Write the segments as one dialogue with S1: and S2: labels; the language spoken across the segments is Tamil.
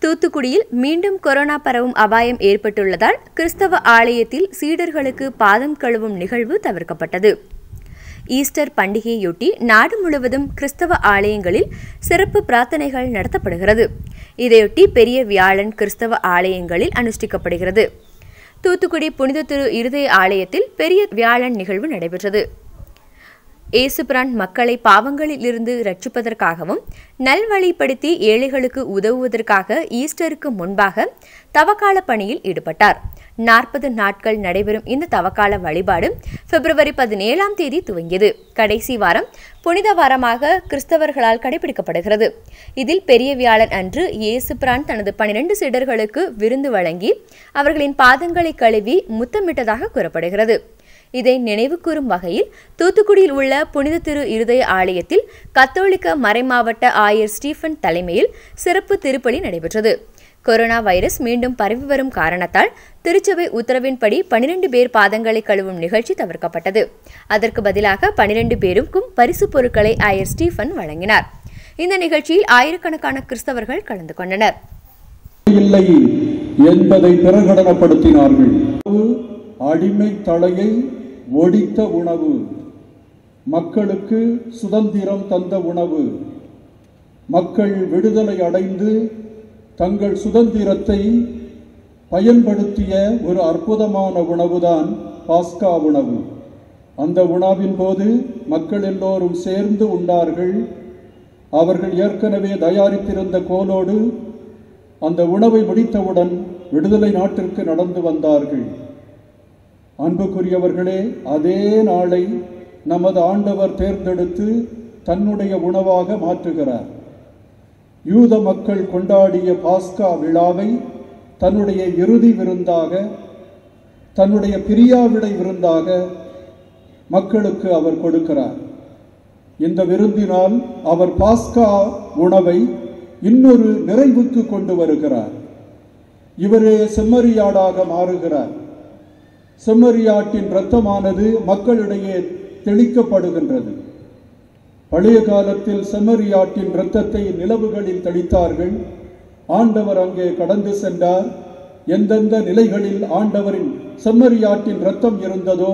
S1: தூத்துக்குடியில் மீண்டும் கொரோனா பரவும் அபாயம் ஏற்பட்டுள்ளதால் கிறிஸ்தவ ஆலயத்தில் சீடர்களுக்கு பாதம் கழுவும் நிகழ்வு தவிர்க்கப்பட்டது ஈஸ்டர் பண்டிகையொட்டி நாடு முழுவதும் கிறிஸ்தவ ஆலயங்களில் சிறப்பு பிரார்த்தனைகள் நடத்தப்படுகிறது இதையொட்டி பெரிய வியாழன் கிறிஸ்தவ ஆலயங்களில் அனுஷ்டிக்கப்படுகிறது தூத்துக்குடி புனித திரு இருதய ஆலயத்தில் பெரிய வியாழன் நிகழ்வு நடைபெற்றது ஏசுபிரான் மக்களை பாவங்களிலிருந்து ரட்சிப்பதற்காகவும் நல்வழிப்படுத்தி ஏழைகளுக்கு உதவுவதற்காக ஈஸ்டருக்கு முன்பாக தவக்கால பணியில் ஈடுபட்டார் நாற்பது நாட்கள் நடைபெறும் இந்த தவக்கால வழிபாடு பிப்ரவரி பதினேழாம் தேதி துவங்கியது கடைசி வாரம் புனித வாரமாக கிறிஸ்தவர்களால் கடைபிடிக்கப்படுகிறது இதில் பெரிய வியாழன் அன்று இயேசுபிரான் தனது பனிரெண்டு சீடர்களுக்கு விருந்து வழங்கி அவர்களின் பாதங்களை கழுவி முத்தமிட்டதாக கூறப்படுகிறது இதை நினைவுகூரும் வகையில் தூத்துக்குடியில் உள்ள புனித திரு இருதய ஆலயத்தில் கத்தோலிக்க மறைமாவட்ட ஆயர் ஸ்டீஃபன் தலைமையில் சிறப்பு திருப்பலி நடைபெற்றது கொரோனா வைரஸ் மீண்டும் பரவி வரும் காரணத்தால் திருச்சபை உத்தரவின்படி பனிரெண்டு பேர் பாதங்களை கழுவும் நிகழ்ச்சி தவிர்க்கப்பட்டது அதற்கு பதிலாக பனிரெண்டு பேருக்கும் பரிசு பொருட்களை ஆயர் ஸ்டீஃபன் வழங்கினார் இந்த நிகழ்ச்சியில் ஆயிரக்கணக்கான கிறிஸ்தவர்கள் கலந்து கொண்டனர்
S2: இல்லை என்பதை பிரகடனப்படுத்தினார்கள் அடிமை தலையை ஒடித்த உணவு மக்களுக்கு சுதந்திரம் தந்த உணவு மக்கள் விடுதலை அடைந்து தங்கள் சுதந்திரத்தை பயன்படுத்திய ஒரு அற்புதமான உணவுதான் பாஸ்கா உணவு அந்த உணவின் போது மக்கள் எல்லோரும் சேர்ந்து உண்டார்கள் அவர்கள் ஏற்கனவே தயாரித்திருந்த கோலோடு அந்த உணவை முடித்தவுடன் விடுதலை நாட்டிற்கு நடந்து வந்தார்கள் அன்புக்குரியவர்களே அதே நாளை நமது ஆண்டவர் தேர்ந்தெடுத்து தன்னுடைய உணவாக மாற்றுகிறார் யூத மக்கள் கொண்டாடிய பாஸ்கா விழாவை தன்னுடைய இறுதி விருந்தாக தன்னுடைய பிரியாவிடை விருந்தாக மக்களுக்கு அவர் கொடுக்கிறார் இந்த விருந்தினால் அவர் பாஸ்கா உணவை இன்னொரு நிறைவுக்கு கொண்டு வருகிறார் இவரே செம்மறியாடாக மாறுகிறார் செம்மறியாட்டின் இரத்தமானது மக்களிடையே தெளிக்கப்படுகின்றது பழைய காலத்தில் செம்மறியாட்டின் இரத்தத்தை நிலவுகளில் தெளித்தார்கள் ஆண்டவர் அங்கே கடந்து சென்றார் எந்தெந்த நிலைகளில் ஆண்டவரின் செம்மறியாட்டின் இரத்தம் இருந்ததோ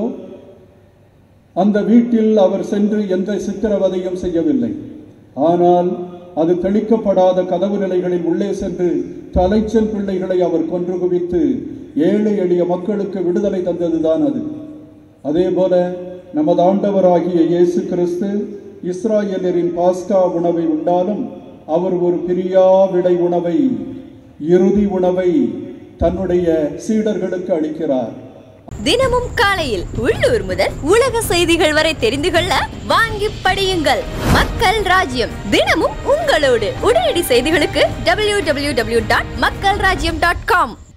S2: அந்த வீட்டில் அவர் சென்று எந்த சித்திரவதையும் செய்யவில்லை ஆனால் அது தெளிக்கப்படாத கதவு நிலைகளில் உள்ளே சென்று தலைச்சல் பிள்ளைகளை அவர் கொன்று குவித்து ஏழை எளிய மக்களுக்கு விடுதலை தந்ததுதான் அது அதே போல நமது ஆண்டவராகிய இயேசு கிறிஸ்து இஸ்ராயலரின் பாஸ்கா உணவை உண்டாலும் அவர் ஒரு பிரியா விடை உணவை இறுதி உணவை தன்னுடைய சீடர்களுக்கு அளிக்கிறார்
S1: தினமும் காலையில் உள்ளூர் முதல் உலக செய்திகள் வரை தெரிந்து கொள்ள வாங்கி படியுங்கள் மக்கள் ராஜ்யம் தினமும் உங்களோடு உடனடி செய்திகளுக்கு டபிள்யூ டபிள்யூ டபிள்யூ டாட் மக்கள் ராஜ்யம் டாட் காம்